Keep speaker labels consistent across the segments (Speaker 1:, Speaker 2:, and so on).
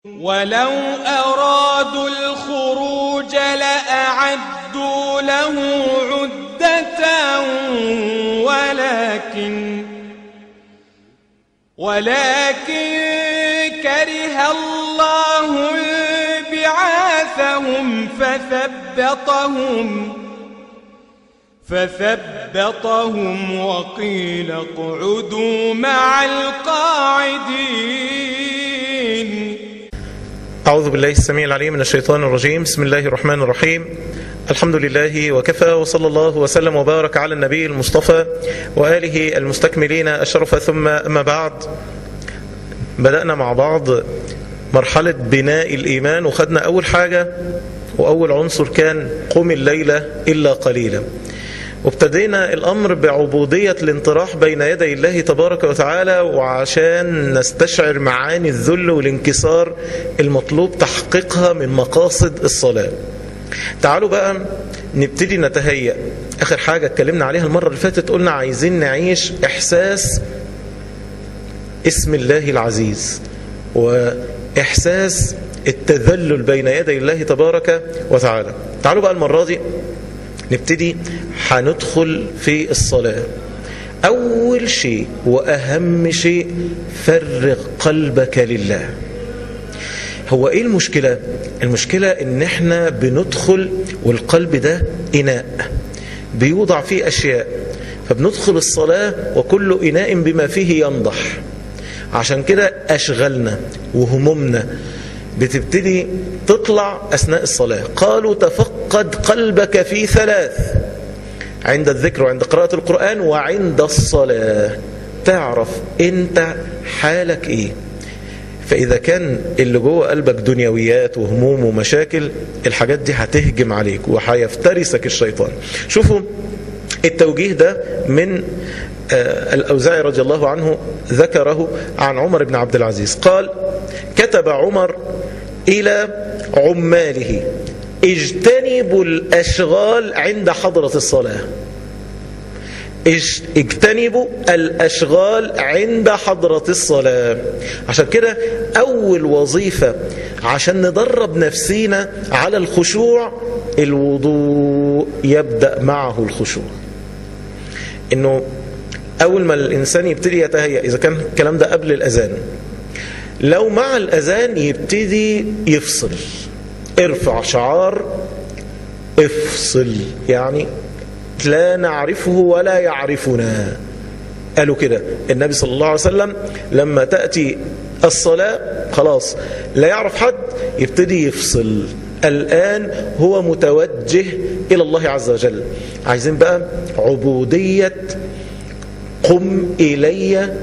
Speaker 1: ولو أرادوا الخروج لأعدوا له عدة ولكن ولكن كره الله بعاثهم فثبطهم فثبطهم وقيل اقعدوا مع القاعدين
Speaker 2: أعوذ بالله السميع العليم من الشيطان الرجيم بسم الله الرحمن الرحيم الحمد لله وكفى وصلى الله وسلم وبارك على النبي المصطفى وآله المستكملين الشرف ثم أما بعد بدأنا مع بعض مرحلة بناء الإيمان وخدنا أول حاجة وأول عنصر كان قم الليلة إلا قليلا وابتدينا الأمر بعبودية الانطراح بين يدي الله تبارك وتعالى وعشان نستشعر معاني الذل والانكسار المطلوب تحقيقها من مقاصد الصلاة تعالوا بقى نبتدي نتهيأ آخر حاجة اتكلمنا عليها المرة اللي فاتت قلنا عايزين نعيش إحساس اسم الله العزيز وإحساس التذلل بين يدي الله تبارك وتعالى تعالوا بقى المرة دي نبتدي هندخل في الصلاة أول شيء وأهم شيء فرغ قلبك لله هو إيه المشكلة؟ المشكلة إن إحنا بندخل والقلب ده إناء بيوضع فيه أشياء فبندخل الصلاة وكل إناء بما فيه ينضح عشان كده أشغلنا وهمومنا بتبتدي تطلع أثناء الصلاة قالوا تفقد قلبك في ثلاث عند الذكر وعند قراءة القرآن وعند الصلاة تعرف انت حالك ايه فإذا كان اللي جوه قلبك دنيويات وهموم ومشاكل الحاجات دي هتهجم عليك وهيفترسك الشيطان شوفوا التوجيه ده من الأوزاعي رضي الله عنه ذكره عن عمر بن عبد العزيز قال كتب عمر إلى عماله اجتنبوا الأشغال عند حضرة الصلاة اجتنبوا الأشغال عند حضرة الصلاة عشان كده أول وظيفة عشان ندرب نفسينا على الخشوع الوضوء يبدأ معه الخشوع انه اول ما الانسان يبتدي يتهيأ اذا كان الكلام ده قبل الاذان لو مع الاذان يبتدي يفصل ارفع شعار افصل يعني لا نعرفه ولا يعرفنا قالوا كده النبي صلى الله عليه وسلم لما تأتي الصلاة خلاص لا يعرف حد يبتدي يفصل الآن هو متوجه إلى الله عز وجل عايزين بقى عبودية قم إلي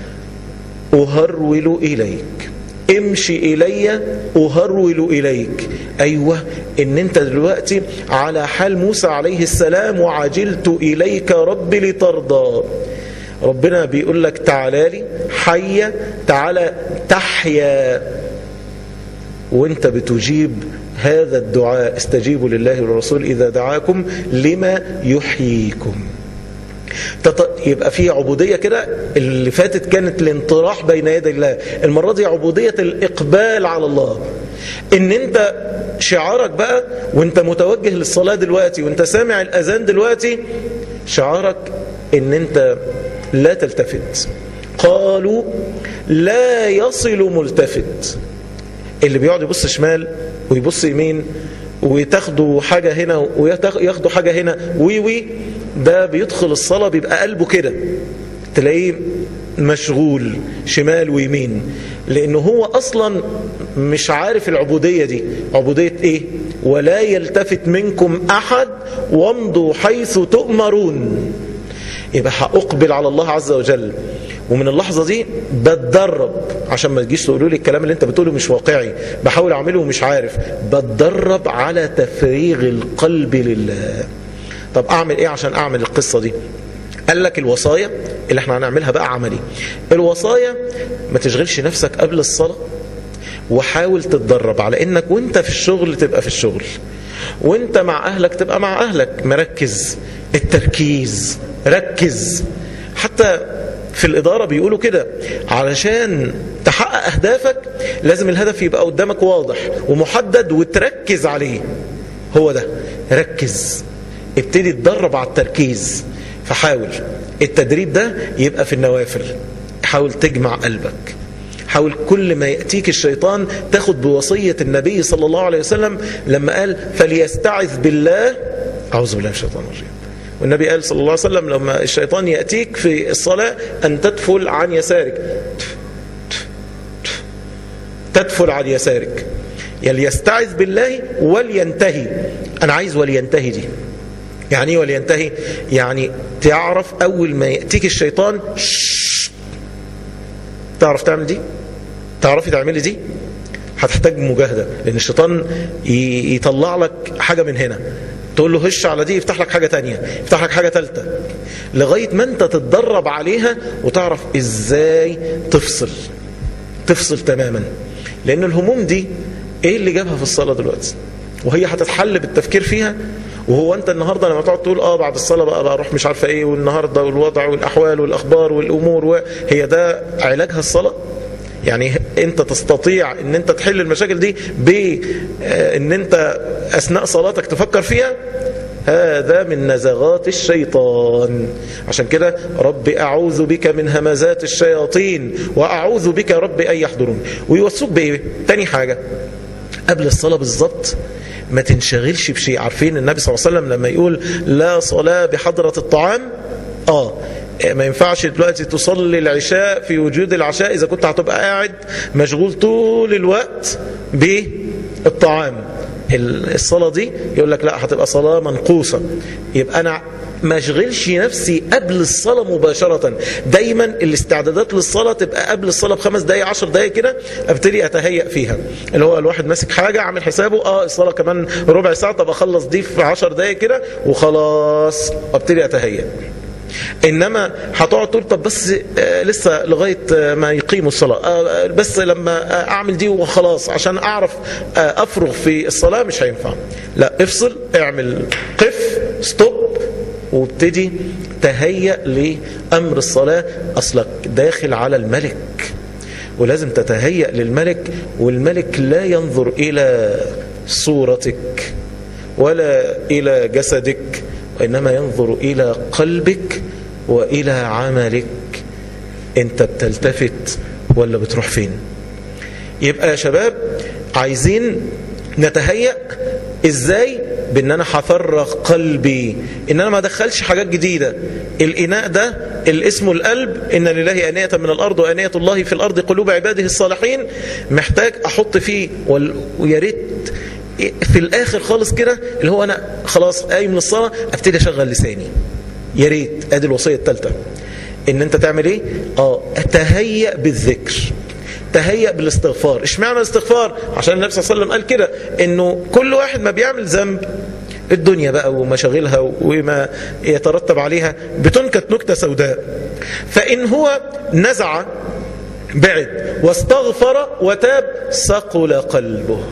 Speaker 2: أهرول إليك امشي إلي أهرول إليك أيوة إن أنت دلوقتي على حال موسى عليه السلام وعجلت إليك ربي لترضى ربنا بيقول لك تعالى لي حية تعالى تحيا وانت بتجيب هذا الدعاء استجيبوا لله والرسول إذا دعاكم لما يحييكم يبقى في عبودية كده اللي فاتت كانت الانطراح بين يدي الله المرة دي عبودية الإقبال على الله ان انت شعارك بقى وانت متوجه للصلاة دلوقتي وانت سامع الأذان دلوقتي شعارك ان انت لا تلتفت قالوا لا يصل ملتفت اللي بيقعد يبص شمال ويبص يمين وتاخدوا حاجة هنا وياخدوا حاجة هنا وي وي ده بيدخل الصلاة بيبقى قلبه كده تلاقيه مشغول شمال ويمين لأنه هو أصلا مش عارف العبودية دي عبودية إيه ولا يلتفت منكم أحد وامضوا حيث تؤمرون يبقى هأقبل على الله عز وجل ومن اللحظة دي بتدرب عشان ما تجيش تقولوا لي الكلام اللي انت بتقوله مش واقعي بحاول اعمله ومش عارف بتدرب على تفريغ القلب لله طب اعمل ايه عشان اعمل القصة دي قال لك الوصايا اللي احنا هنعملها بقى عملي الوصايا ما تشغلش نفسك قبل الصلاة وحاول تتدرب على انك وانت في الشغل تبقى في الشغل وانت مع اهلك تبقى مع اهلك مركز التركيز ركز حتى في الإدارة بيقولوا كده علشان تحقق أهدافك لازم الهدف يبقى قدامك واضح ومحدد وتركز عليه هو ده ركز ابتدي تدرب على التركيز فحاول التدريب ده يبقى في النوافل حاول تجمع قلبك حاول كل ما يأتيك الشيطان تاخد بوصية النبي صلى الله عليه وسلم لما قال فليستعذ بالله أعوذ بالله من الشيطان الرجيم والنبي قال صلى الله عليه وسلم لما الشيطان يأتيك في الصلاة أن تدفل عن يسارك تدفل عن يسارك يستعذ بالله ولينتهي أنا عايز ولينتهي دي يعني ايه ولينتهي يعني تعرف أول ما يأتيك الشيطان شش. تعرف تعمل دي تعرفي تعملي دي هتحتاج مجاهدة لأن الشيطان يطلع لك حاجة من هنا تقول له هش على دي يفتح لك حاجة تانية يفتح لك حاجة تالتة لغاية ما انت تتدرب عليها وتعرف ازاي تفصل تفصل تماما لأن الهموم دي ايه اللي جابها في الصلاة دلوقتي وهي هتتحل بالتفكير فيها وهو انت النهارده لما تقعد تقول اه بعد الصلاه بقى بروح مش عارفه ايه والنهارده والوضع والاحوال والاخبار والامور وهي ده علاجها الصلاه يعني انت تستطيع ان انت تحل المشاكل دي بان انت اثناء صلاتك تفكر فيها هذا من نزغات الشيطان عشان كده رب أعوذ بك من همزات الشياطين وأعوذ بك رب أن يحضرون ويوصوك بإيه تاني حاجة قبل الصلاة بالظبط ما تنشغلش بشيء عارفين النبي صلى الله عليه وسلم لما يقول لا صلاة بحضرة الطعام آه ما ينفعش دلوقتي تصلي العشاء في وجود العشاء إذا كنت هتبقى قاعد مشغول طول الوقت بالطعام الصلاة دي يقول لك لا هتبقى صلاة منقوصة يبقى أنا ما اشغلش نفسي قبل الصلاة مباشرة دايما الاستعدادات للصلاة تبقى قبل الصلاة بخمس دقايق عشر دقايق كده ابتدي اتهيأ فيها اللي هو الواحد ماسك حاجة عامل حسابه اه الصلاة كمان ربع ساعة طب اخلص دي في عشر دقايق كده وخلاص ابتدي اتهيأ انما هتقعد تقول طب بس آه لسه لغايه آه ما يقيموا الصلاه آه بس لما اعمل دي وخلاص عشان اعرف افرغ في الصلاه مش هينفع لا افصل اعمل قف ستوب وابتدي تهيأ لامر الصلاه اصلك داخل على الملك ولازم تتهيأ للملك والملك لا ينظر الى صورتك ولا الى جسدك وإنما ينظر إلى قلبك وإلى عملك أنت بتلتفت ولا بتروح فين يبقى يا شباب عايزين نتهيأ إزاي بأن أنا هفرغ قلبي إن أنا ما أدخلش حاجات جديدة الإناء ده اللي اسمه القلب إن لله أنية من الأرض وأنية الله في الأرض قلوب عباده الصالحين محتاج أحط فيه ويا ريت في الاخر خالص كده اللي هو انا خلاص قايم من الصلاه ابتدي اشغل لساني يا ريت ادي الوصيه الثالثه ان انت تعمل ايه اه اتهيأ بالذكر تهيأ بالاستغفار اشمعنى الاستغفار عشان النبي صلى الله عليه وسلم قال كده انه كل واحد ما بيعمل ذنب الدنيا بقى ومشاغلها وما يترتب عليها بتنكت نكتة سوداء فإن هو نزع بعد واستغفر وتاب ثقل قلبه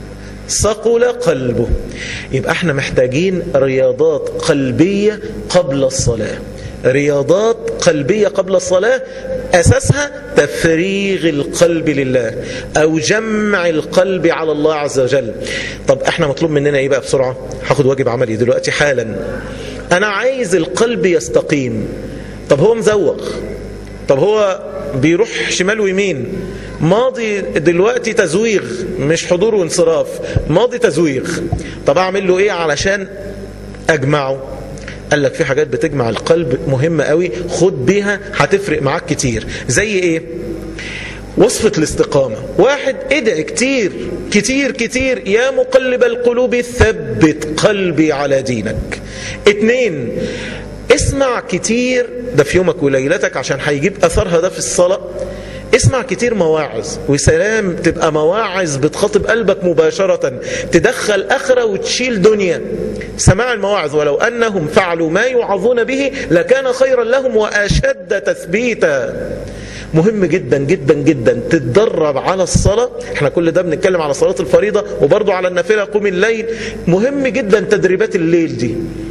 Speaker 2: ثقل قلبه يبقى احنا محتاجين رياضات قلبية قبل الصلاة رياضات قلبية قبل الصلاة أساسها تفريغ القلب لله أو جمع القلب على الله عز وجل طب احنا مطلوب مننا ايه بقى بسرعة هاخد واجب عملي دلوقتي حالا أنا عايز القلب يستقيم طب هو مزوق طب هو بيروح شمال ويمين ماضي دلوقتي تزويغ مش حضور وانصراف ماضي تزويغ طب اعمل له ايه علشان اجمعه قال لك في حاجات بتجمع القلب مهمة قوي خد بيها هتفرق معاك كتير زي ايه وصفة الاستقامة واحد ادعي كتير كتير كتير يا مقلب القلوب ثبت قلبي على دينك اتنين اسمع كتير ده في يومك وليلتك عشان هيجيب اثرها ده في الصلاة اسمع كتير مواعظ وسلام تبقى مواعظ بتخاطب قلبك مباشرة تدخل أخرة وتشيل دنيا سماع المواعظ ولو أنهم فعلوا ما يوعظون به لكان خيرا لهم وأشد تثبيتا مهم جدا جدا جدا تتدرب على الصلاة احنا كل ده بنتكلم على صلاة الفريضة وبرضو على النافلة قوم الليل مهم جدا تدريبات الليل دي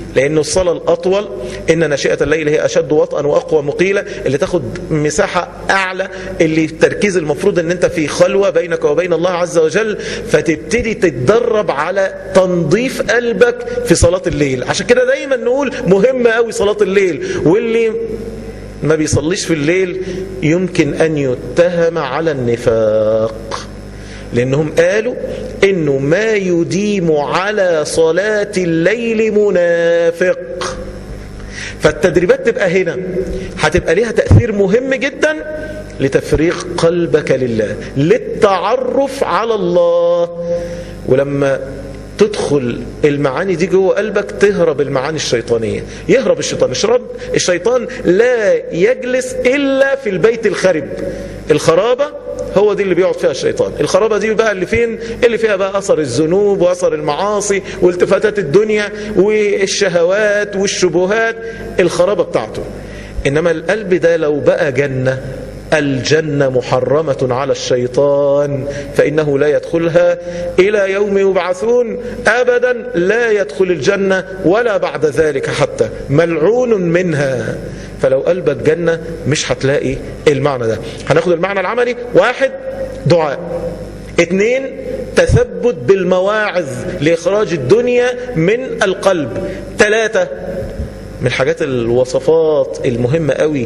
Speaker 2: لأنه الصلاة الأطول إن ناشئة الليل هي أشد وطئا وأقوى مقيلة اللي تاخد مساحة أعلى اللي التركيز المفروض أن أنت في خلوة بينك وبين الله عز وجل فتبتدي تتدرب على تنظيف قلبك في صلاة الليل عشان كده دايما نقول مهم قوي صلاة الليل واللي ما بيصليش في الليل يمكن أن يتهم على النفاق لأنهم قالوا إنه ما يديم على صلاة الليل منافق فالتدريبات تبقى هنا هتبقى ليها تأثير مهم جدا لتفريغ قلبك لله للتعرف على الله ولما تدخل المعاني دي جوه قلبك تهرب المعاني الشيطانية يهرب الشيطان الشرب الشيطان لا يجلس إلا في البيت الخرب الخرابة هو دي اللي بيقعد فيها الشيطان الخرابة دي بقى اللي فين اللي فيها بقى أثر الذنوب وأثر المعاصي والتفاتات الدنيا والشهوات والشبهات الخرابة بتاعته إنما القلب ده لو بقى جنة الجنة محرمة على الشيطان فإنه لا يدخلها إلى يوم يبعثون أبدا لا يدخل الجنة ولا بعد ذلك حتى ملعون منها فلو قلبك جنة مش هتلاقي المعنى ده هناخد المعنى العملي واحد دعاء اثنين تثبت بالمواعظ لإخراج الدنيا من القلب ثلاثة من الحاجات الوصفات المهمة قوي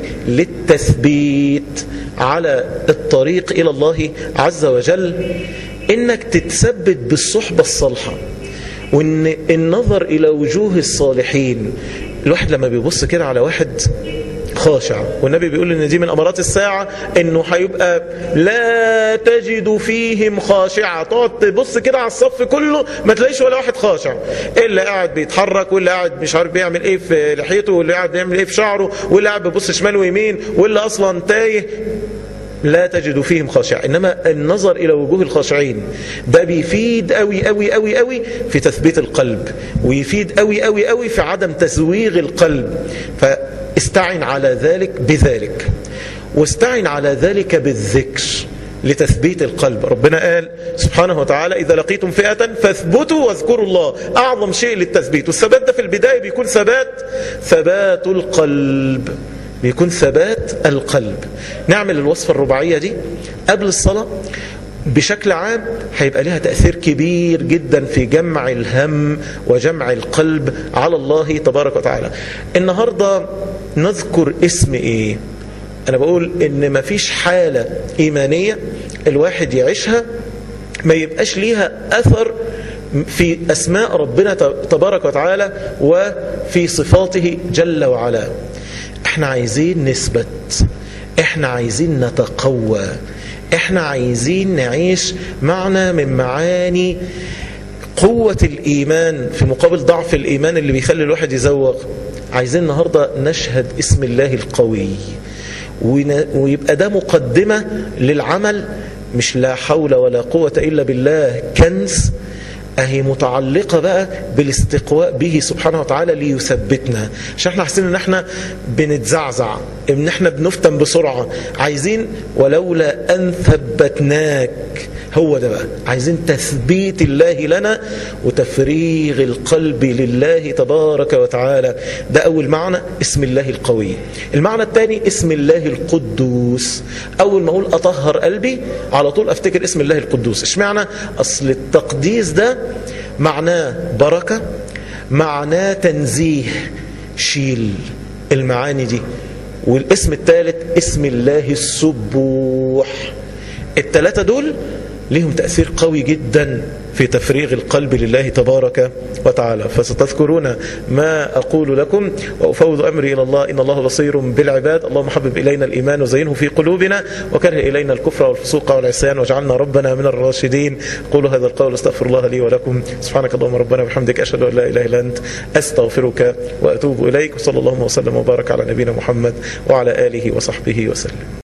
Speaker 2: للتثبيت على الطريق إلى الله عز وجل إنك تتثبت بالصحبة الصالحة وإن النظر إلى وجوه الصالحين الواحد لما بيبص كده على واحد خاشع والنبي بيقول ان دي من امارات الساعه انه هيبقى لا تجد فيهم خاشعه تقعد تبص كده على الصف كله ما تلاقيش ولا واحد خاشع اللي قاعد بيتحرك واللي قاعد مش عارف بيعمل ايه في لحيته واللي قاعد بيعمل ايه في شعره واللي قاعد بيبص شمال ويمين واللي اصلا تايه لا تجد فيهم خاشع انما النظر الى وجوه الخاشعين ده بيفيد قوي قوي قوي قوي في تثبيت القلب ويفيد قوي قوي قوي في عدم تزويغ القلب فاستعن على ذلك بذلك واستعن على ذلك بالذكر لتثبيت القلب ربنا قال سبحانه وتعالى إذا لقيتم فئة فاثبتوا واذكروا الله أعظم شيء للتثبيت والثبات ده في البداية بيكون ثبات ثبات القلب بيكون ثبات القلب نعمل الوصفة الرباعية دي قبل الصلاة بشكل عام هيبقى لها تأثير كبير جدا في جمع الهم وجمع القلب على الله تبارك وتعالى النهاردة نذكر اسم ايه انا بقول ان مفيش حالة ايمانية الواحد يعيشها ما يبقاش ليها اثر في اسماء ربنا تبارك وتعالى وفي صفاته جل وعلا احنا عايزين نثبت احنا عايزين نتقوى احنا عايزين نعيش معنى من معاني قوة الإيمان في مقابل ضعف الإيمان اللي بيخلي الواحد يزوغ عايزين النهاردة نشهد اسم الله القوي ويبقى ده مقدمة للعمل مش لا حول ولا قوة إلا بالله كنز اهي متعلقة بقى بالاستقواء به سبحانه وتعالى ليثبتنا عشان احنا حاسين ان احنا بنتزعزع ان احنا بنفتن بسرعة عايزين ولولا ان ثبتناك هو ده بقى عايزين تثبيت الله لنا وتفريغ القلب لله تبارك وتعالى ده أول معنى اسم الله القوي المعنى الثاني اسم الله القدوس أول ما أقول أطهر قلبي على طول أفتكر اسم الله القدوس إيش معنى أصل التقديس ده معناه بركة معناه تنزيه شيل المعاني دي والاسم الثالث اسم الله السبوح الثلاثة دول لهم تأثير قوي جدا في تفريغ القلب لله تبارك وتعالى فستذكرون ما أقول لكم وأفوض أمري إلى الله إن الله بصير بالعباد اللهم حبب إلينا الإيمان وزينه في قلوبنا وكره إلينا الكفر والفسوق والعصيان واجعلنا ربنا من الراشدين قولوا هذا القول استغفر الله لي ولكم سبحانك اللهم ربنا وبحمدك أشهد أن لا إله إلا أنت أستغفرك وأتوب إليك وصلى الله وسلم وبارك على نبينا محمد وعلى آله وصحبه وسلم